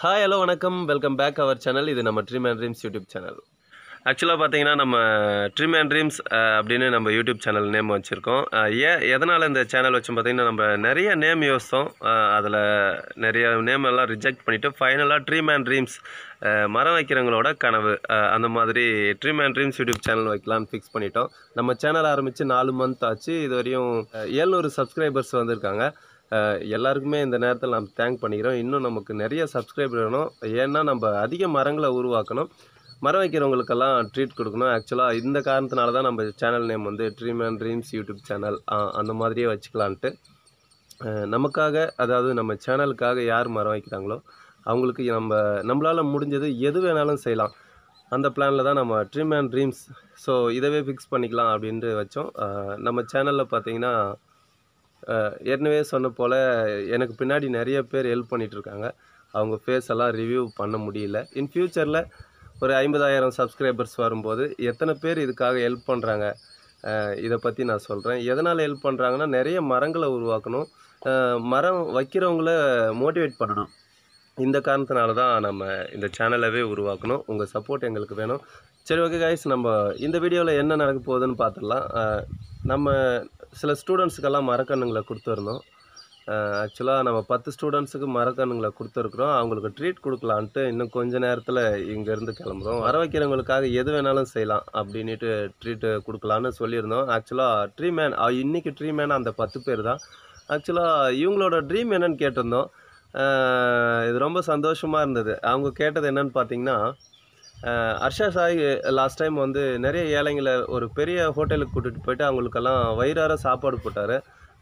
Hi hello வணக்கம் welcome back our channel இது நம்ம dream and dreams YouTube channel ஆக்சுவலாக பார்த்தீங்கன்னா நம்ம ட்ரீம் அண்ட் ட்ரீம்ஸ் அப்படின்னு நம்ம யூடியூப் சேனல் நேம் வச்சுருக்கோம் ஏன் எதனால் இந்த சேனல் வச்சோம் பார்த்தீங்கன்னா நம்ம நிறைய நேம் யோசித்தோம் அதில் நிறைய நேம் எல்லாம் ரிஜெக்ட் பண்ணிவிட்டு ஃபைனலாக ட்ரீம் அண்ட் ட்ரீம்ஸ் மரம் வைக்கிறவங்களோட கனவு அஹ், அந்த மாதிரி dream and dreams YouTube channel வைக்கலாம்னு ஃபிக்ஸ் பண்ணிட்டோம் நம்ம சேனல் ஆரம்பித்து நாலு மந்த் ஆச்சு இது வரையும் ஏழ்நூறு சப்ஸ்கிரைபர்ஸ் வந்திருக்காங்க அஹ் எல்லாருக்குமே இந்த நேரத்தில் நம்ம தேங்க் பண்ணிக்கிறோம் இன்னும் நமக்கு நிறைய சப்ஸ்கிரைபர் வேணும் ஏன்னா நம்ம அதிக மரங்களை உருவாக்கணும் மரம் வைக்கிறவங்களுக்கெல்லாம் ட்ரீட் கொடுக்கணும் ஆக்சுவலாக இந்த காரணத்தினால தான் நம்ம சேனல் நேம் வந்து dream and dreams YouTube channel அந்த மாதிரியே வச்சுக்கலான்ட்டு அஹ் நமக்காக அதாவது நம்ம சேனலுக்காக யார் மரம் வைக்கிறாங்களோ அவங்களுக்கு நம்ம நம்மளால் முடிஞ்சது எது வேணாலும் செய்யலாம் அந்த பிளானில் தான் நம்ம ட்ரீம் அண்ட் ட்ரீம்ஸ் ஸோ இதவே ஃபிக்ஸ் பண்ணிக்கலாம் அப்படின்ட்டு வச்சோம் அஹ் நம்ம சேனலில் பார்த்தீங்கன்னா அஹ் ஏற்கனவே சொன்ன போல் எனக்கு பின்னாடி நிறைய பேர் ஹெல்ப் பண்ணிட்டு இருக்காங்க அவங்க ஃபேஸ் எல்லாம் ரிவ்யூ பண்ண முடியல இன் ஃப்யூச்சரில் ஒரு ஐம்பதாயிரம் சப்ஸ்கிரைபர்ஸ் வரும்போது எத்தனை பேர் இதுக்காக ஹெல்ப் பண்ணுறாங்க இதை பற்றி நான் சொல்கிறேன் எதனால் ஹெல்ப் பண்ணுறாங்கன்னா நிறைய மரங்களை உருவாக்கணும் அஹ் மரம் வைக்கிறவங்கள மோட்டிவேட் பண்ணணும் இந்த காரணத்தினால தான் நம்ம இந்த சேனலவே உருவாக்கணும் உங்கள் சப்போர்ட் எங்களுக்கு வேணும் சரி ஓகே கைஸ் நம்ம இந்த வீடியோவில் என்ன நடக்க போகுதுன்னு பார்த்துடலாம் அஹ் நம்ம சில ஸ்டூடெண்ட்ஸுக்கெல்லாம் மரக்கண்ணுங்களை கொடுத்துருந்தோம் ஆக்சுவலாக நம்ம பத்து ஸ்டூடெண்ட்ஸுக்கு மரக்கண்ணுங்களை கொடுத்துருக்குறோம் அவங்களுக்கு ட்ரீட் கொடுக்கலான்ட்டு இன்னும் கொஞ்ச நேரத்தில் இங்கேருந்து கிளம்புறோம் வர வைக்கிறவங்களுக்காக எது வேணாலும் செய்யலாம் அப்படின்ட்டு ட்ரீட்டு கொடுக்கலான்னு சொல்லியிருந்தோம் ஆக்சுவலாக ட்ரீ மேன் இன்றைக்கி ட்ரீ மேன் அந்த பத்து பேர் தான் ஆக்சுவலாக இவங்களோட ட்ரீம் என்னன்னு கேட்டிருந்தோம் அஹ் இது ரொம்ப சந்தோஷமாக இருந்தது அவங்க கேட்டது என்னன்னு பார்த்தீங்கன்னா அஹ் ஹர்ஷா சாய் லாஸ்ட் டைம் வந்து நிறைய ஏழைங்களை ஒரு பெரிய ஹோட்டலுக்கு கூட்டிகிட்டு போயிட்டு அவங்களுக்கெல்லாம் வயிறார சாப்பாடு போட்டார்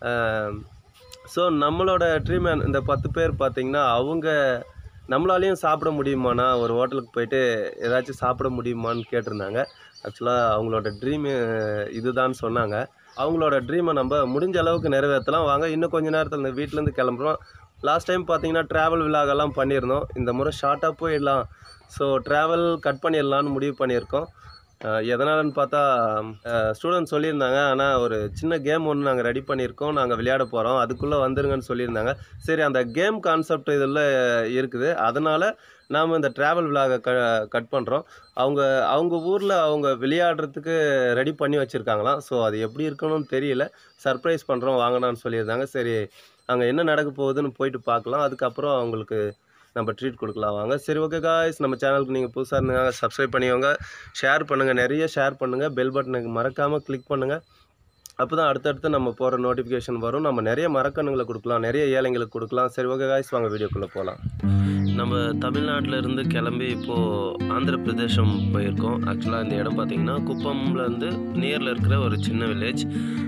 ஸோ நம்மளோட ட்ரீமேன் இந்த பத்து பேர் பார்த்தீங்கன்னா அவங்க நம்மளாலையும் சாப்பிட முடியுமாண்ணா ஒரு ஹோட்டலுக்கு போயிட்டு ஏதாச்சும் சாப்பிட முடியுமான்னு கேட்டிருந்தாங்க ஆக்சுவலாக அவங்களோட ட்ரீமு இதுதான் சொன்னாங்க அவங்களோட ட்ரீமை நம்ம முடிஞ்ச அளவுக்கு நிறைவேற்றலாம் வாங்க இன்னும் கொஞ்ச நேரத்தில் இந்த வீட்டிலேருந்து கிளம்புறோம் லாஸ்ட் டைம் பார்த்தீங்கன்னா ட்ராவல் விலாகெல்லாம் பண்ணியிருந்தோம் இந்த முறை ஷார்ட்டாக போயிடலாம் ஸோ ட்ராவல் கட் பண்ணிடலான்னு முடிவு பண்ணியிருக்கோம் அஹ் எதனாலன்னு பார்த்தா ஸ்டூடெண்ட் சொல்லியிருந்தாங்க ஆனால் ஒரு சின்ன கேம் ஒன்று நாங்கள் ரெடி பண்ணியிருக்கோம் நாங்கள் விளையாட போகிறோம் அதுக்குள்ளே வந்துருங்கன்னு சொல்லியிருந்தாங்க சரி அந்த கேம் கான்செப்ட் இதில் இருக்குது அதனால் நாம் இந்த ட்ராவல் விலாகை க கட் பண்ணுறோம் அவங்க அவங்க ஊரில் அவங்க விளையாடுறதுக்கு ரெடி பண்ணி வச்சுருக்காங்களாம் ஸோ அது எப்படி இருக்கணும்னு தெரியல சர்ப்ரைஸ் பண்ணுறோம் வாங்கடான்னு சொல்லியிருந்தாங்க சரி அங்கே என்ன நடக்க போகுதுன்னு போயிட்டு பார்க்கலாம் அதுக்கப்புறம் அவங்களுக்கு நம்ம ட்ரீட் கொடுக்கலாம் வாங்க சரி ஓகே காய்ஸ் நம்ம சேனலுக்கு நீங்கள் புதுசாக இருந்தாங்க சப்ஸ்கிரைப் பண்ணிக்கோங்க ஷேர் பண்ணுங்கள் நிறைய ஷேர் பண்ணுங்கள் பெல் பட்டனுக்கு மறக்காமல் கிளிக் பண்ணுங்கள் அப்போ தான் அடுத்தடுத்து நம்ம போகிற நோட்டிஃபிகேஷன் வரும் நம்ம நிறைய மரக்கண்ணுங்களை கொடுக்கலாம் நிறைய ஏழைங்களுக்கு கொடுக்கலாம் சரி ஓகே காய்ஸ் வாங்க வீடியோக்குள்ளே போகலாம் நம்ம தமிழ்நாட்டில் இருந்து கிளம்பி இப்போது ஆந்திர பிரதேசம் போயிருக்கோம் ஆக்சுவலாக இந்த இடம் பார்த்திங்கன்னா குப்பம்லேருந்து நியரில் இருக்கிற ஒரு சின்ன வில்லேஜ்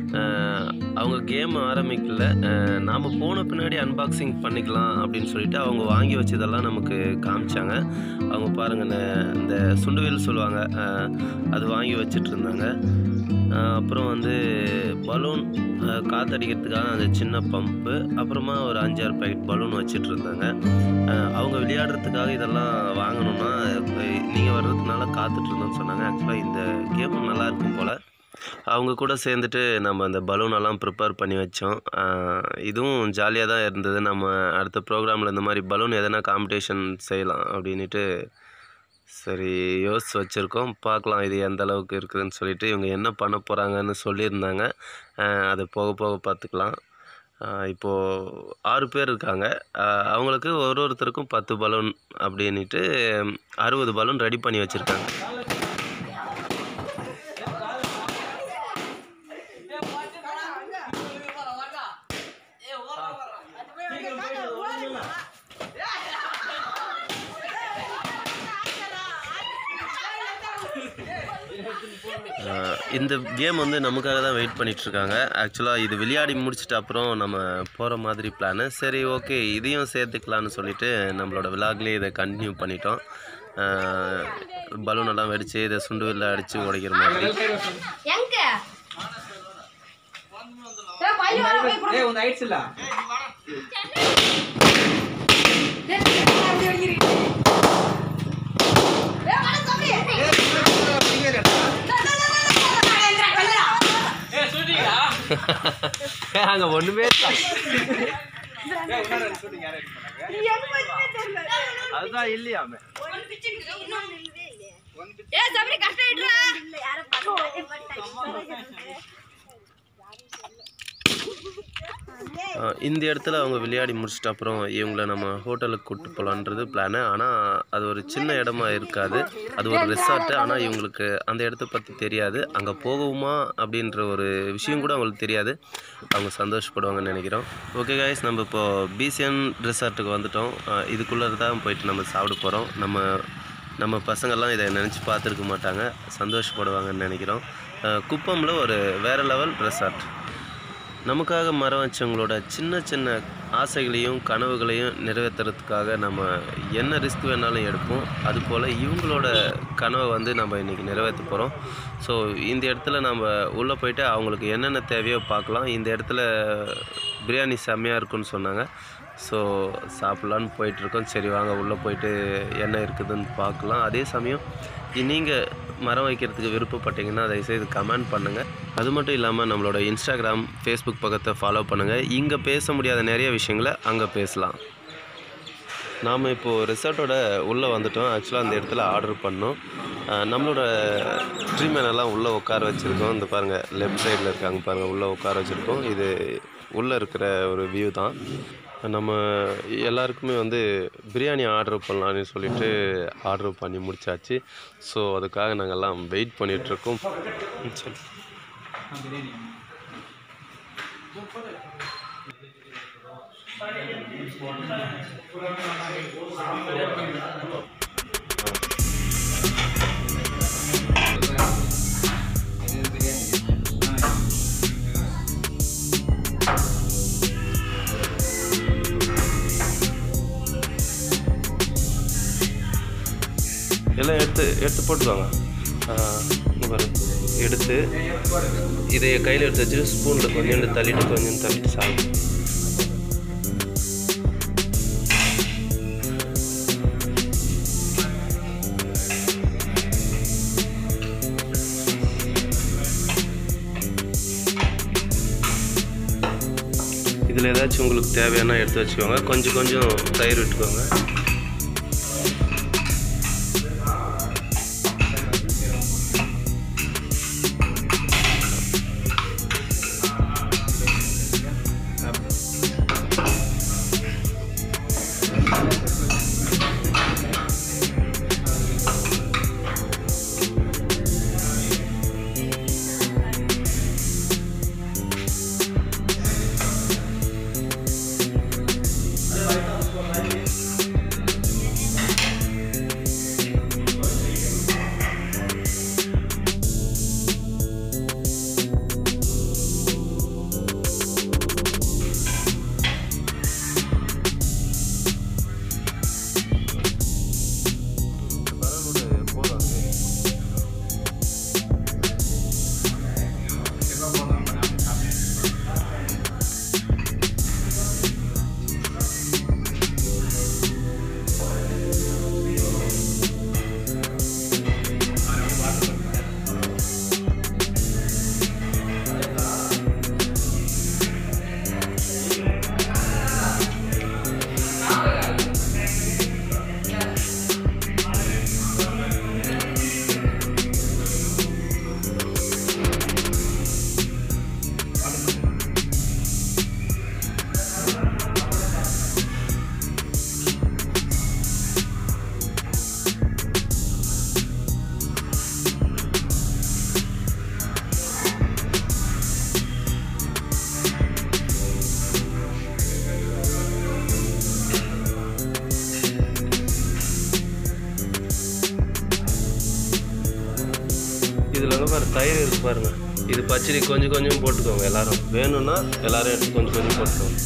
அவங்க கேம் ஆரம்பிக்கல நாம் போன பின்னாடி அன்பாக்சிங் பண்ணிக்கலாம் அப்படின்னு சொல்லிட்டு அவங்க வாங்கி வச்சதெல்லாம் நமக்கு காமிச்சாங்க அவங்க பாருங்கள் இந்த இந்த சுண்டுவேல் சொல்லுவாங்க அஹ், அது வாங்கி வச்சிட்டு இருந்தாங்க அஹ், அப்புறம் வந்து பலூன் காற்றடிக்கிறதுக்காக அந்த சின்ன பம்பு அப்புறமா ஒரு அஞ்சாறு பேக்கெட் பலூன் வச்சிட்டு இருந்தாங்க அஹ், அவங்க விளையாடுறதுக்காக இதெல்லாம் வாங்கணும்னா நீங்கள் வர்றதுனால காத்துட்டு இருந்தோம்னு சொன்னாங்க ஆக்சுவலாக இந்த கேம் நல்லா இருக்கும் போல் அவங்க கூட சேர்ந்துட்டு நம்ம அந்த பலூனெல்லாம் ப்ரிப்பேர் பண்ணி வச்சோம் அஹ், இதுவும் ஜாலியாக தான் இருந்தது நம்ம அடுத்த ப்ரோக்ராமில் இந்த மாதிரி பலூன் எதனா காம்படிஷன் செய்யலாம் அப்படின்ட்டு சரி யோசிச்சு வச்சுருக்கோம் பார்க்கலாம் இது எந்த அளவுக்கு இருக்குதுன்னு சொல்லிட்டு இவங்க என்ன பண்ண போகிறாங்கன்னு சொல்லியிருந்தாங்க அஹ், அது போக போக பார்த்துக்கலாம் அஹ், இப்போது ஆறு பேர் இருக்காங்க அஹ், அவங்களுக்கு ஒரு ஒருத்தருக்கும் பத்து பலூன் அப்படின்ட்டு அறுபது பலூன் ரெடி பண்ணி வச்சுருக்காங்க அஹ் இந்த கேம் வந்து நமக்காக தான் வெயிட் பண்ணிட்டு இருக்காங்க ஆக்சுவலாக இது விளையாடி முடிச்சிட்ட அப்புறம் நம்ம போகிற மாதிரி பிளானு சரி ஓகே இதையும் சேர்த்துக்கலான்னு சொல்லிட்டு நம்மளோட விலாக்லேயே இதை கண்டினியூ பண்ணிட்டோம் பலூன் எல்லாம் வெடித்து இதை சுண்டு வில்ல அடித்து உடைக்கிற மாதிரி எங்க ஏய், பையன் வர போய் கொடு. ஏய் ಒಂದು ಐಟ್ಸ್ ಇಲ್ಲ டேய், டேய், டேய், அப்படி வைக்கிறீங்க. ஏய், வர தம்பி. டேய், டேய், டேய், டேய், டேய், டேய், டேய், அங்கே ஒன்றுமே அதுதான் இல்லையாமே ஏ சபரி கஷ்டம் இடுறா ஆஹ் இந்த இடத்துல அவங்க விளையாடி முடிச்சிட்ட அப்புறம் இவங்கள நம்ம ஹோட்டலுக்கு கூப்பிட்டு போகலான்றது பிளானு ஆனால் அது ஒரு சின்ன இடமா இருக்காது அது ஒரு ரிசார்ட்டு ஆனால் இவங்களுக்கு அந்த இடத்த பற்றி தெரியாது அங்கே போகுமா அப்படின்ற ஒரு விஷயம் கூட அவங்களுக்கு தெரியாது அவங்க சந்தோஷப்படுவாங்கன்னு நினைக்கிறோம் ஓகே காய்ஸ் நம்ம இப்போது பிசிஎன் ரிசார்ட்டுக்கு வந்துட்டோம் ஆஹ் இதுக்குள்ளே தான் போயிட்டு நம்ம சாப்பிட போகிறோம் நம்ம நம்ம பசங்கள்லாம் இதை நினச்சி பார்த்துருக்க மாட்டாங்க சந்தோஷப்படுவாங்கன்னு நினைக்கிறோம் ஆஹ் குப்பமில் ஒரு வேறு லெவல் ரெசார்ட் நமக்காக மரம் வச்சவங்களோட சின்ன சின்ன ஆசைகளையும் கனவுகளையும் நிறைவேற்றுறதுக்காக நம்ம என்ன ரிஸ்க் வேணாலும் எடுப்போம் அதுபோல் இவங்களோட கனவை வந்து நம்ம இன்றைக்கி நிறைவேற்ற போகிறோம் ஸோ இந்த இடத்துல நம்ம உள்ளே போயிட்டு அவங்களுக்கு என்னென்ன தேவையோ பார்க்கலாம் இந்த இடத்துல பிரியாணி செம்மையாக இருக்குன்னு சொன்னாங்க ஸோ சாப்பிட்லான்னு போயிட்டுருக்கோம் சரி வாங்க உள்ளே போயிட்டு என்ன இருக்குதுன்னு பார்க்கலாம் அதே சமயம் நீங்கள் மரம் வைக்கிறதுக்கு விருப்பப்பட்டீங்கன்னா தயவுசெய்து கமெண்ட் பண்ணுங்கள் அது மட்டும் இல்லாமல் நம்மளோட இன்ஸ்டாகிராம் ஃபேஸ்புக் பக்கத்தை ஃபாலோ பண்ணுங்கள் இங்கே பேச முடியாத நிறைய விஷயங்களை அங்கே பேசலாம் நாம் இப்போது ரிசார்ட்டோட உள்ளே வந்துட்டோம் ஆக்சுவலாக அந்த இடத்துல ஆர்டர் பண்ணோம் அஹ் நம்மளோட ட்ரீமேன் எல்லாம் உள்ளே உட்கார வச்சுருக்கோம் இந்த பாருங்கள் லெஃப்ட் சைடில் இருக்காங்க பாருங்கள் உள்ளே உட்கார வச்சுருக்கோம் இது உள்ளே இருக்கிற ஒரு வியூ தான் நம்ம எல்லாருக்குமே வந்து பிரியாணி ஆர்டர் பண்ணலான்னு சொல்லிட்டு ஆர்டர் பண்ணி முடிச்சாச்சு ஸோ அதுக்காக நாங்கள்லாம் வெயிட் பண்ணிகிட்ருக்கோம் சரி எல்லாம் எடுத்து எடுத்து போட்டுக்கோங்க ஆஹ் இங்க பாரு எடுத்து இதை கையில் எடுத்து வச்சு ஸ்பூனில் கொஞ்சோண்டு தள்ளிட்டு கொஞ்சம் தள்ளிட்டு சாப்பிடும் இதில் ஏதாச்சும் உங்களுக்கு தேவையான எடுத்து வச்சுக்கோங்க கொஞ்சம் கொஞ்சம் தயிர் விட்டுக்கோங்க இதில் வந்து பாரு தயிர் இருக்கு பாருங்க இது பச்சடி கொஞ்சம் கொஞ்சம் போட்டுக்கோங்க எல்லாரும் வேணும்னா எல்லாரும் எடுத்து கொஞ்சம் கொஞ்சம் போட்டுக்கோங்க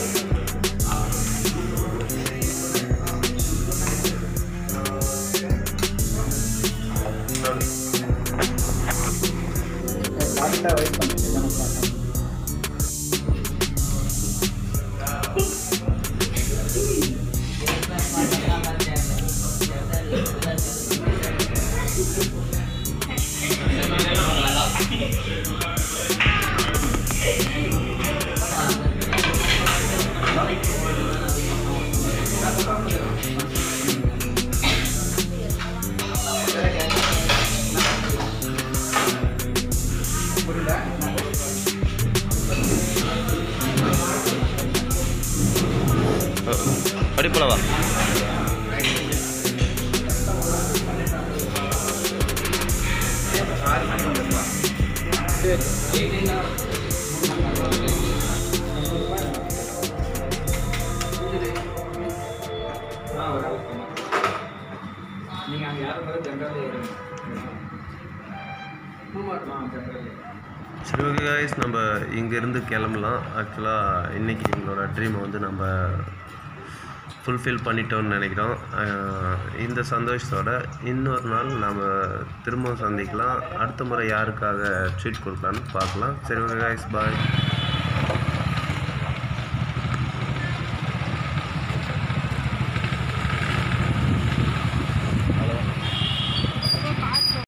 லாஸ்ட்டாக வெயிட் பண்ணிட்டு தானே பார்த்தோம் படிப்பளவா நீங்கள் அங்கே யாரும் போது ஜென்ரலே ஜென்ரலே சரி ஓகே guys நம்ம இங்கேருந்து கிளம்பலாம் ஆக்சுவலாக இன்றைக்கி எங்களோட ட்ரீமை வந்து நம்ம ஃபுல்ஃபில் பண்ணிட்டோம்னு நினைக்கிறோம் அஹ் இந்த சந்தோஷத்தோட இன்னொரு நாள் நம்ம திரும்பவும் சந்திக்கலாம் அடுத்த முறை யாருக்காக ட்ரீட் கொடுக்கலான்னு பார்க்கலாம் சரி ஓகே guys பாய்